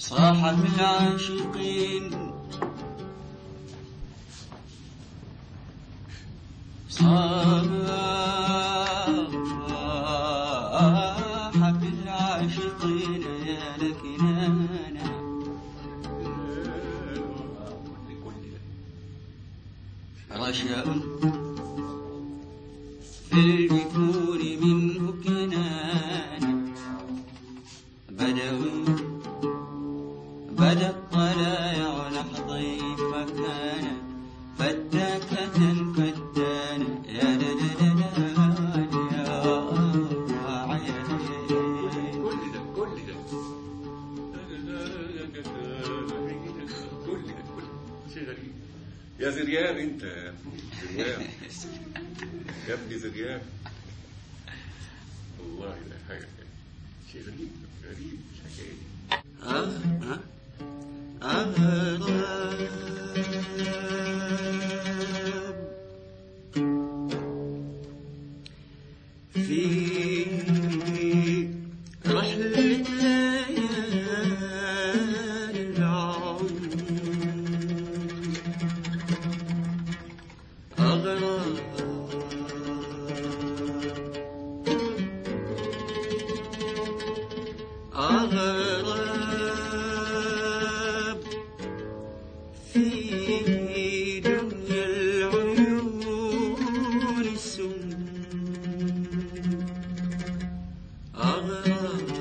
صاحب العاشقين صاحب العاشقين يا لكن انا رشاء في الجفون منه كنانا بدوي بدا الطلايع لحظي فكان فتاكة فتانا يا لا لا لا لا يا عيني كل ده كل ده كل ده كل شيء غريب يا زرياب انت يا زرياب يا ابني زرياب والله ده حاجه شيء غريب غريب مش حكايه أغرب في رحلة ليالي العمر أغرب أغرب في دنيا العيون السم أغرب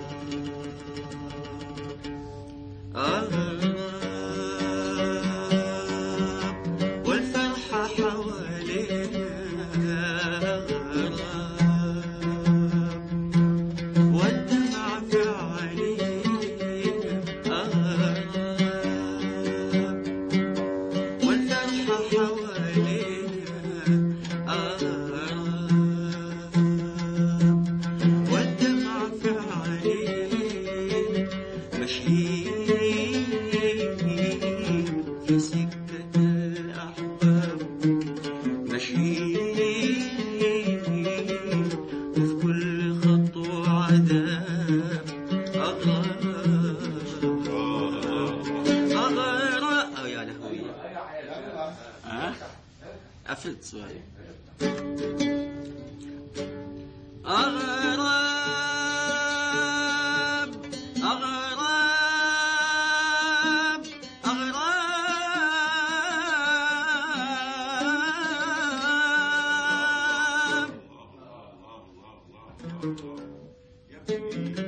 أغرب والفرحة حوالينا أغرب والدمع في عينينا أغرب والفرحة حوالينا أغرب والدمع في عينينا ماشيين في سكة الأحباب ماشيين وفي كل خطوة عذاب أغرب أغرب أو يا لهوي ها قفلت سؤالي أغرب أغرب أغرب يا ابني